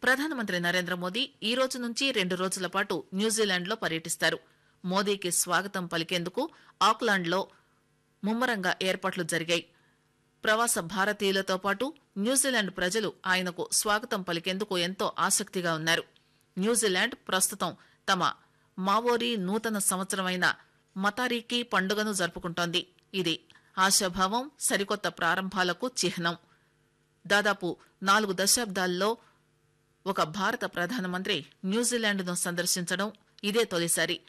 ప్రధానమంత్రి నరేంద్ర మోదీ ఈ రోజు నుంచి రెండు రోజుల పాటు న్యూజిలాండ్లో పర్యటిస్తారు మోదీకి స్వాగతం పలికేందుకు ఆక్లాండ్లో ముమ్మరంగా ఏర్పాట్లు జరిగాయి ప్రవాస భారతీయులతో పాటు న్యూజిలాండ్ ప్రజలు ఆయనకు స్వాగతం పలికేందుకు ఎంతో ఆసక్తిగా ఉన్నారు న్యూజిలాండ్ ప్రస్తుతం తమ మావోరీ నూతన సంవత్సరమైన మతారీకి పండుగను జరుపుకుంటోంది ఇది ఆశాభావం సరికొత్త ప్రారంభాలకు చిహ్నం దాదాపు నాలుగు దశాబ్దాల్లో ఒక భారత ప్రధానమంత్రి న్యూజిలాండ్ను సందర్శించడం ఇదే తొలిసారి